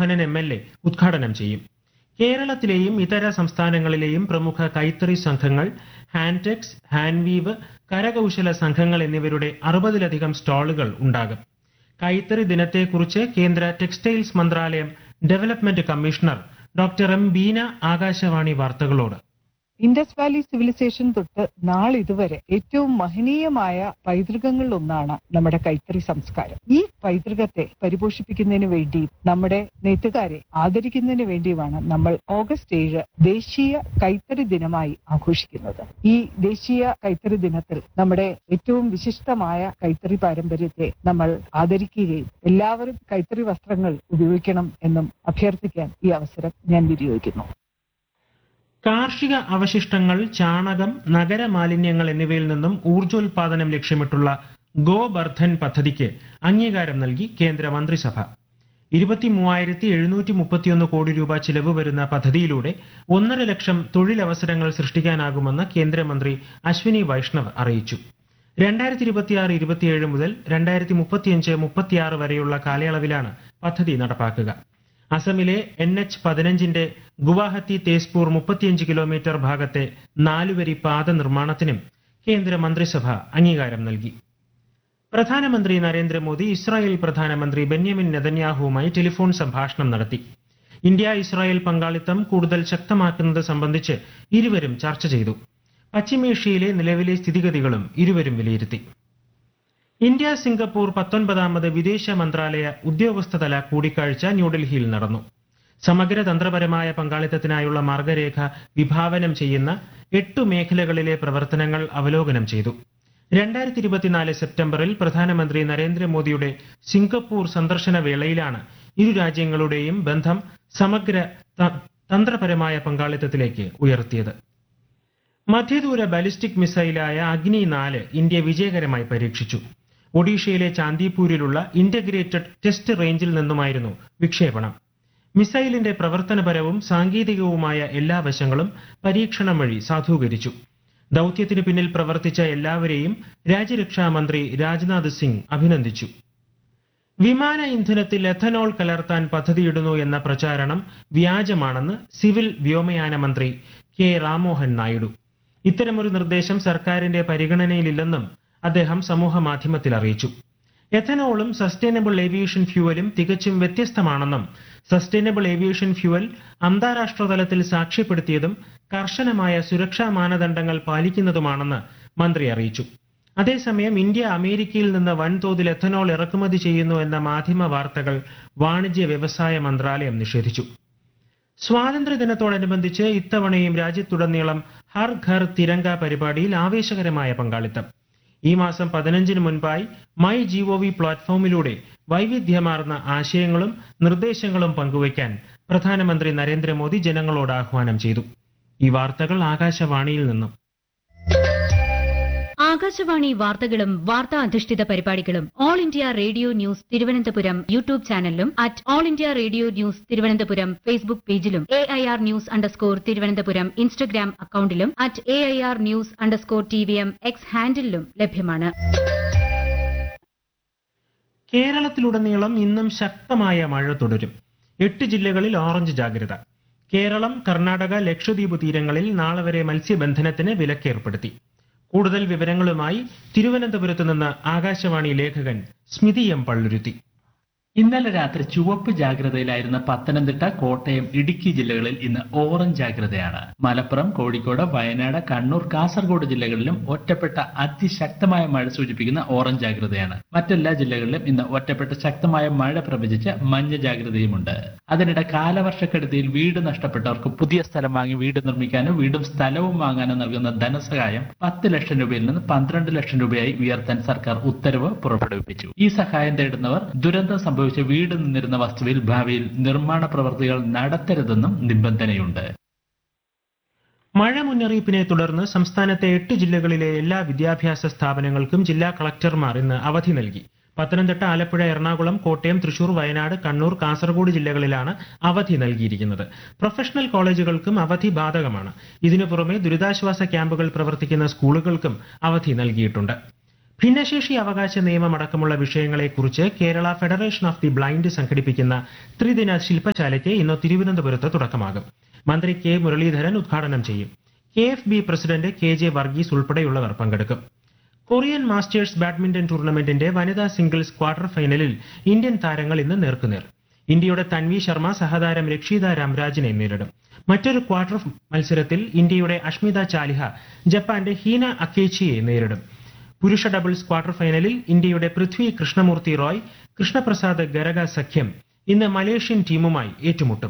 Mohanan M L A ഉദ്ഘാടനം ചെയ്യും കേരളത്തിലെയും ഇതര സംസ്ഥാനങ്ങളിലെയും പ്രമുഖ കൈത്തറി സംഘങ്ങൾ ഹാൻടെക്സ് ഹാൻവീവ് കരകൗശല സംഘങ്ങൾ എന്നിവരുടെ അറുപതിലധികം സ്റ്റാളുകൾ ഉണ്ടാകും കൈത്തറി ദിനത്തെക്കുറിച്ച് കേന്ദ്ര ടെക്സ്റ്റൈൽസ് മന്ത്രാലയം development commissioner doctor M Beena Akashvani വാർത്തകളോട് ഇൻഡസ് വാലി സിവിലൈസേഷൻ തൊട്ട് നാളിതുവരെ ഏറ്റവും മഹനീയമായ പൈതൃകങ്ങളിലൊന്നാണ് നമ്മുടെ കൈത്തറി സംസ്കാരം ഈ പൈതൃകത്തെ പരിപോഷിപ്പിക്കുന്നതിന് വേണ്ടി നമ്മുടെ നെയ്ത്തുകാരെ ആദരിക്കുന്നതിന് വേണ്ടിയുമാണ് നമ്മൾ ഓഗസ്റ്റ് ഏഴ് ദേശീയ കൈത്തറി ദിനമായി ആഘോഷിക്കുന്നത് ഈ ദേശീയ കൈത്തറി ദിനത്തിൽ നമ്മുടെ ഏറ്റവും വിശിഷ്ടമായ കൈത്തറി പാരമ്പര്യത്തെ നമ്മൾ ആദരിക്കുകയും എല്ലാവരും കൈത്തറി വസ്ത്രങ്ങൾ ഉപയോഗിക്കണം എന്നും അഭ്യർത്ഥിക്കാൻ ഈ അവസരം ഞാൻ വിനിയോഗിക്കുന്നു കാർഷിക അവശിഷ്ടങ്ങൾ ചാണകം നഗര മാലിന്യങ്ങൾ എന്നിവയിൽ നിന്നും ഊർജോൽപാദനം ലക്ഷ്യമിട്ടുള്ള ഗോബർദ്ധൻ പദ്ധതിക്ക് അംഗീകാരം നൽകി കേന്ദ്ര മന്ത്രിസഭ ഇരുപത്തി മൂവായിരത്തി എഴുന്നൂറ്റി മുപ്പത്തിയൊന്ന് കോടി രൂപ ചിലവ് വരുന്ന പദ്ധതിയിലൂടെ ഒന്നര ലക്ഷം തൊഴിലവസരങ്ങൾ സൃഷ്ടിക്കാനാകുമെന്ന് കേന്ദ്രമന്ത്രി അശ്വിനി വൈഷ്ണവ് അറിയിച്ചു രണ്ടായിരത്തി ഇരുപത്തിയാറ് ഇരുപത്തിയേഴ് മുതൽ രണ്ടായിരത്തി മുപ്പത്തിയഞ്ച് മുപ്പത്തിയാറ് വരെയുള്ള കാലയളവിലാണ് പദ്ധതി നടപ്പാക്കുക അസമിലെ എൻ എച്ച് പതിനഞ്ചിന്റെ ഗുവാഹത്തി തേസ്പൂർ മുപ്പത്തിയഞ്ച് കിലോമീറ്റർ ഭാഗത്തെ നാലുവരി പാത നിർമ്മാണത്തിനും കേന്ദ്ര മന്ത്രിസഭ അംഗീകാരം നൽകി പ്രധാനമന്ത്രി നരേന്ദ്രമോദി ഇസ്രായേൽ പ്രധാനമന്ത്രി ബെന്യാമിൻ നെതന്യാഹുവുമായി ടെലിഫോൺ സംഭാഷണം നടത്തി ഇന്ത്യ ഇസ്രായേൽ പങ്കാളിത്തം കൂടുതൽ ശക്തമാക്കുന്നത് സംബന്ധിച്ച് ഇരുവരും ചർച്ച ചെയ്തു പശ്ചിമേഷ്യയിലെ നിലവിലെ സ്ഥിതിഗതികളും ഇരുവരും വിലയിരുത്തി ഇന്ത്യ സിംഗപ്പൂർ പത്തൊൻപതാമത് വിദേശ മന്ത്രാലയ ഉദ്യോഗസ്ഥതല കൂടിക്കാഴ്ച ന്യൂഡൽഹിയിൽ നടന്നു സമഗ്ര തന്ത്രപരമായ പങ്കാളിത്തത്തിനായുള്ള മാർഗരേഖ വിഭാവനം ചെയ്യുന്ന എട്ടു മേഖലകളിലെ പ്രവർത്തനങ്ങൾ അവലോകനം ചെയ്തു രണ്ടായിരത്തി ഇരുപത്തിനാല് സെപ്റ്റംബറിൽ പ്രധാനമന്ത്രി നരേന്ദ്രമോദിയുടെ സിംഗപ്പൂർ സന്ദർശന വേളയിലാണ് ഇരു രാജ്യങ്ങളുടെയും ബന്ധം സമഗ്ര ത- തന്ത്രപരമായ പങ്കാളിത്തത്തിലേക്ക് ഉയർത്തിയത് മധ്യദൂര ബാലിസ്റ്റിക് മിസൈലായ അഗ്നി നാല് ഇന്ത്യ വിജയകരമായി പരീക്ഷിച്ചു ഒഡീഷയിലെ ചാന്ദിപൂരിലുള്ള ഇന്റഗ്രേറ്റഡ് ടെസ്റ്റ് റേഞ്ചിൽ നിന്നുമായിരുന്നു വിക്ഷേപണം മിസൈലിന്റെ പ്രവർത്തനപരവും സാങ്കേതികവുമായ എല്ലാ വശങ്ങളും പരീക്ഷണം വഴി സാധൂകരിച്ചു ദൌത്യത്തിന് പിന്നിൽ പ്രവർത്തിച്ച എല്ലാവരെയും രാജ്യരക്ഷാ മന്ത്രി രാജ്നാഥ് സിംഗ് അഭിനന്ദിച്ചു വിമാന ഇന്ധനത്തിൽ എഥനോൾ കലർത്താൻ പദ്ധതിയിടുന്നു എന്ന പ്രചാരണം വ്യാജമാണെന്ന് സിവിൽ വ്യോമയാന മന്ത്രി കെ രാമോഹൻ നായിഡു ഇത്തരമൊരു നിർദ്ദേശം സർക്കാരിന്റെ പരിഗണനയിലില്ലെന്നും അദ്ദേഹം സമൂഹ മാധ്യമത്തിൽ അറിയിച്ചു എഥനോളും സസ്റ്റൈനബിൾ ഏവിയേഷൻ ഫ്യൂവലും തികച്ചും വ്യത്യസ്തമാണെന്നും സസ്റ്റൈനബിൾ ഏവിയേഷൻ ഫ്യൂവൽ അന്താരാഷ്ട്ര തലത്തിൽ സാക്ഷ്യപ്പെടുത്തിയതും കർശനമായ സുരക്ഷാ മാനദണ്ഡങ്ങൾ പാലിക്കുന്നതുമാണെന്ന് മന്ത്രി അറിയിച്ചു അതേസമയം ഇന്ത്യ അമേരിക്കയിൽ നിന്ന് വൻതോതിൽ എഥനോൾ ഇറക്കുമതി ചെയ്യുന്നു എന്ന മാധ്യമ വാർത്തകൾ വാണിജ്യ വ്യവസായ മന്ത്രാലയം നിഷേധിച്ചു സ്വാതന്ത്ര്യദിനത്തോടനുബന്ധിച്ച് ഇത്തവണയും രാജ്യത്തുടനീളം ഹർ ഘർ തിരങ്ക പരിപാടിയിൽ ആവേശകരമായ പങ്കാളിത്തം ഈ മാസം പതിനഞ്ചിന് മുൻപായി മൈ ജിഒവി പ്ലാറ്റ്ഫോമിലൂടെ വൈവിധ്യമാർന്ന ആശയങ്ങളും നിർദ്ദേശങ്ങളും പങ്കുവയ്ക്കാൻ പ്രധാനമന്ത്രി നരേന്ദ്രമോദി ജനങ്ങളോട് ആഹ്വാനം ചെയ്തു ഈ വാർത്തകൾ ആകാശവാണിയിൽ നിന്നും ആകാശവാണി വാർത്തകളും വാർത്താ അധിഷ്ഠിത പരിപാടികളും All India Radio news Thiruvananthapuram YouTube ചാനലിലും at All India Radio news Thiruvananthapuram Facebook പേജിലും A I R news underscore Thiruvananthapuram Instagram അക്കൌണ്ടിലും at A I R news underscore T V M X ഹാൻഡിലും ലഭ്യമാണ് കേരളത്തിലുടനീളം ഇന്നും ശക്തമായ മഴ തുടരും എട്ട് ജില്ലകളിൽ ഓറഞ്ച് ജാഗ്രത കേരളം കർണാടക ലക്ഷദ്വീപ് തീരങ്ങളിൽ നാളെ വരെ മത്സ്യബന്ധനത്തിന് വിലക്കേർപ്പെടുത്തി കൂടുതൽ വിവരങ്ങളുമായി തിരുവനന്തപുരത്ത് നിന്ന് ആകാശവാണി ലേഖകൻ സ്മിതി എം പള്ളുരുത്തി ഇന്നലെ രാത്രി ചുവപ്പ് ജാഗ്രതയിലായിരുന്ന പത്തനംതിട്ട കോട്ടയം ഇടുക്കി ജില്ലകളിൽ ഇന്ന് ഓറഞ്ച് ജാഗ്രതയാണ് മലപ്പുറം കോഴിക്കോട് വയനാട് കണ്ണൂർ കാസർഗോഡ് ജില്ലകളിലും ഒറ്റപ്പെട്ട അതിശക്തമായ മഴ സൂചിപ്പിക്കുന്ന ഓറഞ്ച് ജാഗ്രതയാണ് മറ്റെല്ലാ ജില്ലകളിലും ഇന്ന് ഒറ്റപ്പെട്ട ശക്തമായ മഴ പ്രവചിച്ച് മഞ്ഞ ജാഗ്രതയുമുണ്ട് അതിനിടെ കാലവർഷക്കെടുതിയിൽ വീട് നഷ്ടപ്പെട്ടവർക്ക് പുതിയ സ്ഥലം വാങ്ങി വീട് നിർമ്മിക്കാനോ വീടും സ്ഥലവും വാങ്ങാനോ നൽകുന്ന ധനസഹായം പത്ത് ലക്ഷം രൂപയിൽ നിന്ന് പന്ത്രണ്ട് ലക്ഷം രൂപയായി ഉയർത്താൻ സർക്കാർ ഉത്തരവ് പുറപ്പെടുവിപ്പിച്ചു ഈ സഹായം തേടുന്നവർ ദുരന്തം സംഭവിച്ച വീട് നിന്നിരുന്ന വസ്തുവിൽ ഭാവിയിൽ നിർമ്മാണ പ്രവർത്തികൾ നടത്തരുതെന്നും നിബന്ധനയുണ്ട് മഴ മുന്നറിയിപ്പിനെ തുടർന്ന് സംസ്ഥാനത്തെ എട്ട് ജില്ലകളിലെ എല്ലാ വിദ്യാഭ്യാസ സ്ഥാപനങ്ങൾക്കും ജില്ലാ കളക്ടർമാർ ഇന്ന് അവധി നൽകി പത്തനംതിട്ട ആലപ്പുഴ എറണാകുളം കോട്ടയം തൃശൂർ വയനാട് കണ്ണൂർ കാസർഗോഡ് ജില്ലകളിലാണ് അവധി നൽകിയിരിക്കുന്നത് പ്രൊഫഷണൽ കോളേജുകൾക്കും അവധി ബാധകമാണ് ഇതിനു പുറമെ ദുരിതാശ്വാസ ക്യാമ്പുകൾ പ്രവർത്തിക്കുന്ന സ്കൂളുകൾക്കും അവധി നൽകിയിട്ടുണ്ട് ഭിന്നശേഷി അവകാശ നിയമമടക്കമുള്ള വിഷയങ്ങളെക്കുറിച്ച് Kerala Federation of the Blind സംഘടിപ്പിക്കുന്ന ത്രിദിന ശില്പശാലയ്ക്ക് ഇന്ന് തിരുവനന്തപുരത്ത് തുടക്കമാകും മന്ത്രി കെ മുരളീധരൻ ഉദ്ഘാടനം ചെയ്യും K F B president K J Varghese ഉൾപ്പെടെയുള്ളവർ പങ്കെടുക്കും കൊറിയൻ മാസ്റ്റേഴ്സ് ബാഡ്മിന്റൺ ടൂർണമെന്റിന്റെ വനിതാ സിംഗിൾസ് ക്വാർട്ടർ ഫൈനലിൽ ഇന്ത്യൻ താരങ്ങൾ ഇന്ന് നേർക്കുനേർ ഇന്ത്യയുടെ തൻവി ശർമ്മ സഹതാരം രക്ഷിത രാംരാജിനെ നേരിടും മറ്റൊരു ക്വാർട്ടർ മത്സരത്തിൽ ഇന്ത്യയുടെ അഷ്മിത ചാലിഹ ജപ്പാന്റെ ഹീന അക്കേച്ചിയെ നേരിടും പുരുഷ ഡബിൾസ് ക്വാർട്ടർ ഫൈനലിൽ ഇന്ത്യയുടെ പൃഥ്വി കൃഷ്ണമൂർത്തി റോയ് കൃഷ്ണപ്രസാദ് ഗരഗ സഖ്യം ഇന്ന് മലേഷ്യൻ ടീമുമായി ഏറ്റുമുട്ടും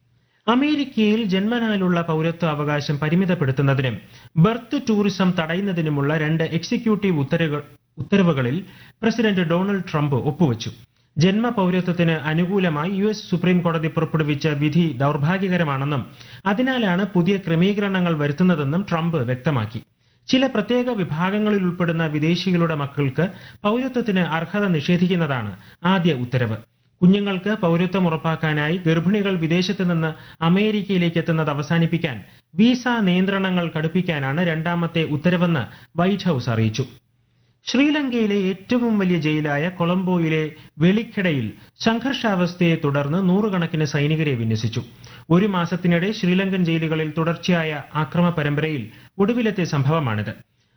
അമേരിക്കയിൽ ജന്മനാലുള്ള പൗരത്വ അവകാശം പരിമിതപ്പെടുത്തുന്നതിനും ബർത്ത് ടൂറിസം തടയുന്നതിനുമുള്ള രണ്ട് എക്സിക്യൂട്ടീവ് ഉത്തരവുകൾ ഉത്തരവുകളിൽ പ്രസിഡന്റ് ഡൊണാൾഡ് ട്രംപ് ഒപ്പുവച്ചു ജന്മ പൗരത്വത്തിന് അനുകൂലമായി യു എസ് സുപ്രീം കോടതി പുറപ്പെടുവിച്ച വിധി ദൗർഭാഗ്യകരമാണെന്നും അതിനാലാണ് പുതിയ ക്രമീകരണങ്ങൾ വരുത്തുന്നതെന്നും ട്രംപ് വ്യക്തമാക്കി ചില പ്രത്യേക വിഭാഗങ്ങളിൽ ഉൾപ്പെടുന്ന വിദേശികളുടെ മക്കൾക്ക് പൗരത്വത്തിന് അർഹത നിഷേധിക്കുന്നതാണ് ആദ്യ ഉത്തരവ് കുഞ്ഞുങ്ങൾക്ക് പൗരത്വം ഉറപ്പാക്കാനായി ഗർഭിണികൾ വിദേശത്ത് നിന്ന് അമേരിക്കയിലേക്ക് എത്തുന്നത് അവസാനിപ്പിക്കാൻ വിസ നിയന്ത്രണങ്ങൾ കടുപ്പിക്കാനാണ് രണ്ടാമത്തെ ഉത്തരവെന്ന് വൈറ്റ് ഹൌസ് അറിയിച്ചു ശ്രീലങ്കയിലെ ഏറ്റവും വലിയ ജയിലായ കൊളംബോയിലെ വെളിക്കടയിൽ സംഘർഷാവസ്ഥയെ തുടർന്ന് നൂറുകണക്കിന് സൈനികരെ വിന്യസിച്ചു ഒരു മാസത്തിനിടെ ശ്രീലങ്കൻ ജയിലുകളിൽ തുടർച്ചയായ ആക്രമ പരമ്പരയിൽ ഒടുവിലത്തെ സംഭവമാണിത്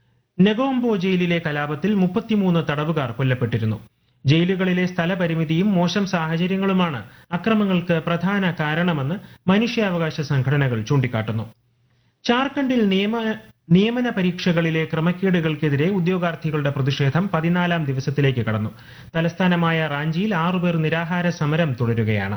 നെഗോംബോ ജയിലിലെ കലാപത്തിൽ മുപ്പത്തിമൂന്ന് തടവുകാർ കൊല്ലപ്പെട്ടിരുന്നു ജയിലുകളിലെ സ്ഥലപരിമിതിയും മോശം സാഹചര്യങ്ങളുമാണ് അക്രമങ്ങൾക്ക് പ്രധാന കാരണമെന്ന് മനുഷ്യാവകാശ സംഘടനകൾ ചൂണ്ടിക്കാട്ടുന്നു ജാർഖണ്ഡിൽ നിയമ നിയമന പരീക്ഷകളിലെ ക്രമക്കേടുകൾക്കെതിരെ ഉദ്യോഗാർത്ഥികളുടെ പ്രതിഷേധം പതിനാലാം ദിവസത്തിലേക്ക് കടന്നു തലസ്ഥാനമായ റാഞ്ചിയിൽ ആറുപേർ നിരാഹാര സമരം തുടരുകയാണ്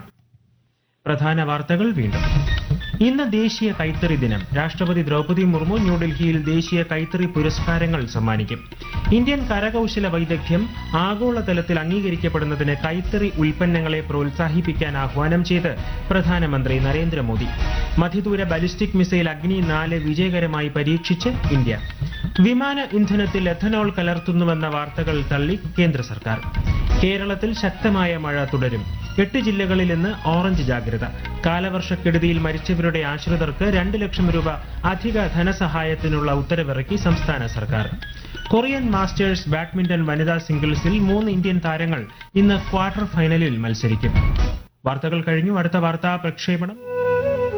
പ്രധാന വാർത്തകൾ വീണ്ടും ഇന്ന് ദേശീയ കൈത്തറി ദിനം രാഷ്ട്രപതി ദ്രൗപദി മുർമു ന്യൂഡൽഹിയിൽ ദേശീയ കൈത്തറി പുരസ്കാരങ്ങൾ സമ്മാനിക്കും ഇന്ത്യൻ കരകൗശല വൈദഗ്ധ്യം ആഗോളതലത്തിൽ അംഗീകരിക്കപ്പെടുന്നതിന് കൈത്തറി ഉൽപ്പന്നങ്ങളെ പ്രോത്സാഹിപ്പിക്കാൻ ആഹ്വാനം ചെയ്ത് പ്രധാനമന്ത്രി നരേന്ദ്രമോദി മധ്യദൂര ബാലിസ്റ്റിക് മിസൈൽ അഗ്നി നാല് വിജയകരമായി പരീക്ഷിച്ച് ഇന്ത്യ വിമാന ഇന്ധനത്തിൽ എഥനോൾ കലർത്തുന്നുവെന്ന വാർത്തകൾ തള്ളി കേന്ദ്ര സർക്കാർ കേരളത്തിൽ ശക്തമായ മഴ തുടരും എട്ട് ജില്ലകളിൽ ഇന്ന് ഓറഞ്ച് ജാഗ്രത കാലവർഷക്കെടുതിയിൽ മരിച്ചവരുടെ ആശ്രിതർക്ക് രണ്ട് ലക്ഷം രൂപ അധിക ധനസഹായത്തിനുള്ള ഉത്തരവിറക്കി സംസ്ഥാന സർക്കാർ കൊറിയൻ മാസ്റ്റേഴ്സ് ബാഡ്മിന്റൺ വനിതാ സിംഗിൾസിൽ മൂന്ന് ഇന്ത്യൻ താരങ്ങൾ ഇന്ന് ക്വാർട്ടർ ഫൈനലിൽ മത്സരിക്കും വാർത്തകൾ കഴിഞ്ഞു അടുത്ത വാർത്താ പ്രക്ഷേപണം